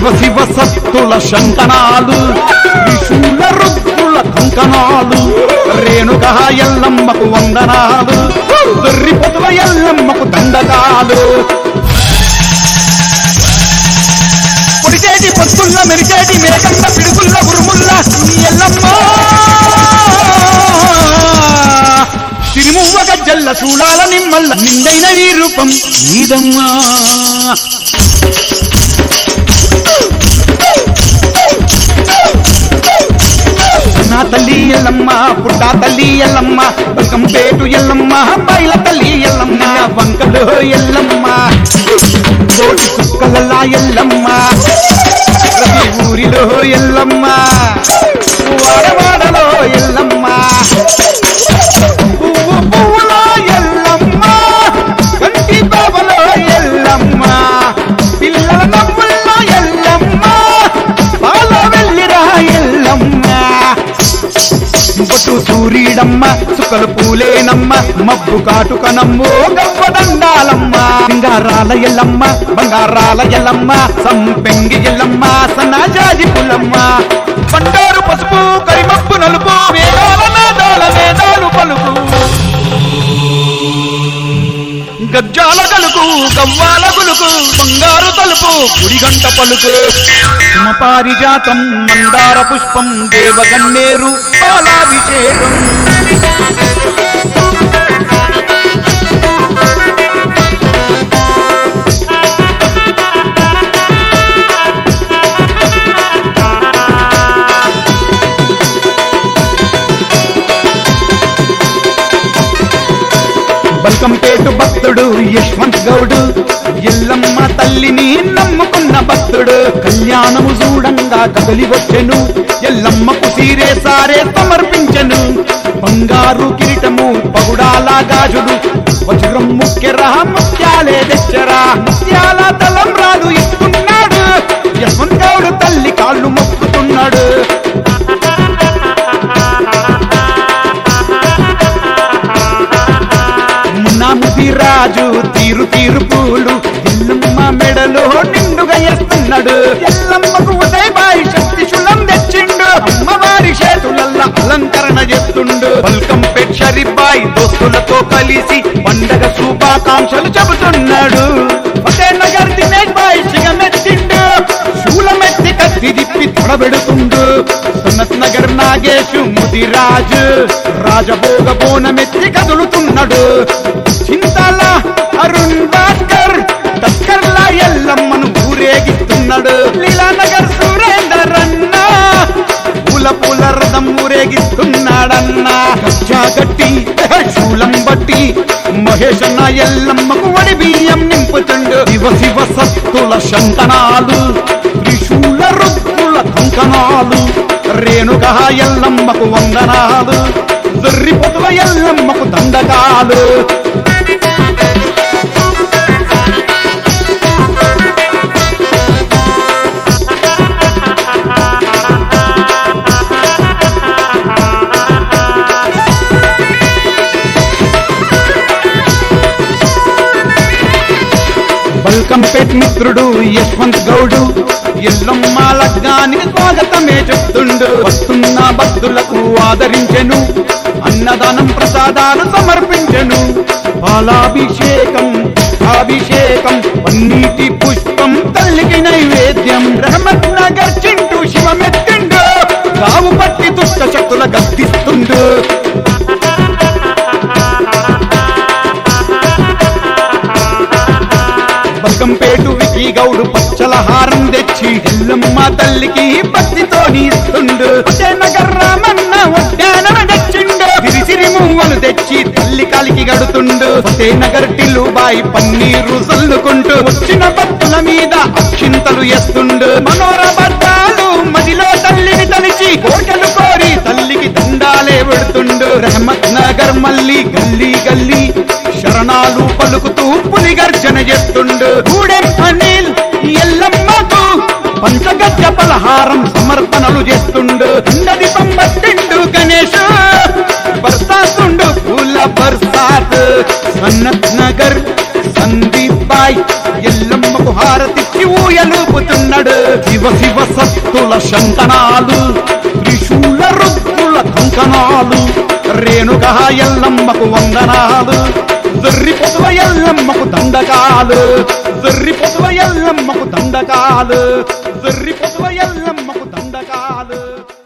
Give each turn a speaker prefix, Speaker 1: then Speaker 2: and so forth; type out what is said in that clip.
Speaker 1: శివ శివ సత్తుల శంకనాలు త్రిశూల రుద్రుల కంకణాలు రేణుక ఎల్లమ్మకు వందనాలు దొర్రిపతుల ఎల్లమ్మకు దండకాలు పొడిచేటి పొత్తుల్ల మెరిచేటి మేకల్ల పిడుగుల్ల ఉరుముల్ల ఈ ఎల్లమ్మ తిరుమువ్వ గజ్జల్ల చూడాల నిమ్మల్ల నిండైన ఈ రూపం నీదమ్మా నా తల్లి ఎల్లమ్మ పుట్టా తల్లి ఎల్లమ్మ బల్కంపేటు ఎల్లమ్మ బయల తల్లి ఎల్లమ్మ వంకలు ఎల్లమ్మ కోటి కుక్కలలా ఎల్లమ్మ ప్రతి ఊరిలో ఎల్లమ్మ వాడవాడలో ఎల్లమ్మ పువ్వు పువ్వులో ఎల్లమ్మ కంటి బాబలో ఎల్లమ్మ పిల్లల నవ్వుల్లో ఎల్లమ్మ పాల వెళ్ళిరా ఎల్లమ్మ బొట్టు సూర్యుడమ్మ సుకలు పూలేనమ్మ మబ్బు కాటుకనమ్మో గవ్వదండాలమ్మ సింగారాల ఎల్లమ్మ బంగారాల ఎల్లమ్మ సంపెంగి ఎల్లమ్మ సన్నాజాజి పుల్లమ్మ బండారు పసుపు కరిమప్పు నలుపు వేదాల నాదాల వేదాలు పలుకు గజ్జాల గలుకు గవ్వాల గులుకు బంగారు తలుపు గుడిగంట పలుకు పారిజాతం మందార పుష్పం దేవగన్నేరు పాలాభిషేకం బల్కంపేటు భక్తుడు యశ్వంత్ గౌడు ఎల్లమ్మ తల్లిని నమ్ముకున్న భక్తుడు కళ్యాణము చూడంగా కదలి వచ్చెను ఎల్లమ్మకు సీరే సారే సమర్పించెను బంగారు కిరీటము పగుడాల గాజుడు వజ్రం ముఖ్యరా ముత్యాలే తెచ్చరా ముత్యాల తలంబ్రాలు ఇస్తున్నాడు యశ్వంత్ గౌడు తల్లి కాళ్ళు మొక్కుతున్నాడు మునాముది రాజు తీరు తీరు పూలు ఎల్లమ్మ మెడలో నిండుగా ఎస్తున్నాడు ఎల్లమ్మకు ఉదయబాయి శక్తి శులం తెచ్చిండు అమ్మవారి చేతులల్లా అలంకరణ చేస్తుండు బల్కం పెట్ షరీఫాయి దోస్తులతో కలిసి పండగ శుభాకాంక్షలు చెబుతున్నాడు నగర్ దినేష్ బాయ్ సిగమెత్తిండు శూలమెత్తి కత్తి దిప్పి తొడబెడుతుండు సున్నత్ నగర్ నాగేశు ముదిరాజు రాజభోగ బోనమెత్తి కదులుతున్నాడు చింతాల అరుణ్ భాస్కర్ టక్కర్లా ఎల్లమ్మను ఊరేగిస్తున్నాడు లీలానగర్ సురేందర్ అన్న పూల పూల రథం ఊరేగిస్తున్నాడన్నా కచ్చా గట్టి శూలం బట్టి మహేష్ అన్న ఎల్లమ్మకు వడి బియ్యం నింపుతుండు శివ శివ సత్తుల శంకనాలు త్రిశూల రుద్రుల కంకణాలు రేణుక ఎల్లమ్మకు వందనాలు దొర్రిపొతుల ఎల్లమ్మకు దండకాలు బల్కంపేట్ మిత్రుడు యశ్వంత్ గౌడు ఎల్లమ్మ లగ్నానికి స్వాగతమే చెప్తుండు వస్తున్న భక్తులకు ఆదరించెను అన్నదానం ప్రసాదాలు సమర్పించెను పాలాభిషేకం అభిషేకం పన్నీటి పుష్పం తల్లికి నైవేద్యం రహమత్ నగర్ చింటూ శివమెత్తిండు కావు పట్టి దుష్ట శక్తుల గద్దిస్తుండు బల్కంపేటు వికి గౌడు పచ్చల హారం తెచ్చి ఎల్లమ్మ తల్లికి భక్తితో ఇస్తుండు నగర్ రామన్న ఉద్యానం తెచ్చిండు సిరిసిరి మువ్వలు తెచ్చి తల్లి కాలికి గడుతుండు నగర్ టిల్లుబాయి పన్నీరు చల్లుకుంటూ వచ్చిన భక్తుల మీద అక్షింతలు ఎస్తుండు మనోరబద్ధాలు మదిలో తల్లిని తలిచి కోటలు కోరి తల్లికి దండాలే పెడుతుండు రహమత్ నగర్ మళ్ళీ గల్లీ గల్లీ శరణాలు పలుకుతూ పులిగర్జన చేస్తుండు గూడెం అనిల్ ఎల్లమ్మకు పంచగజ్జ పలహారం సమర్పణలు చేస్తుండు దండదీపం పట్టిండు గణేష్ బర్సాతుండు పూల బర్సాత్ సన్నత్ నగర్ సందీప్ బాయ్ ఎల్లమ్మకు హారతిచ్చి ఊయలుపుతున్నాడు పుట్టాడు శివ శివ సత్తుల శంకనాలు త్రిశూల రుద్రుల కంకణాలు రేణుక ఎల్లమ్మకు వందనాలు జర్రి పొదువ ఎల్లమ్మకు దండకాలు జర్రి పొదువ ఎల్లమ్మకు దండకాలు జర్రి పొదువ ఎల్లమ్మకు దండకాలు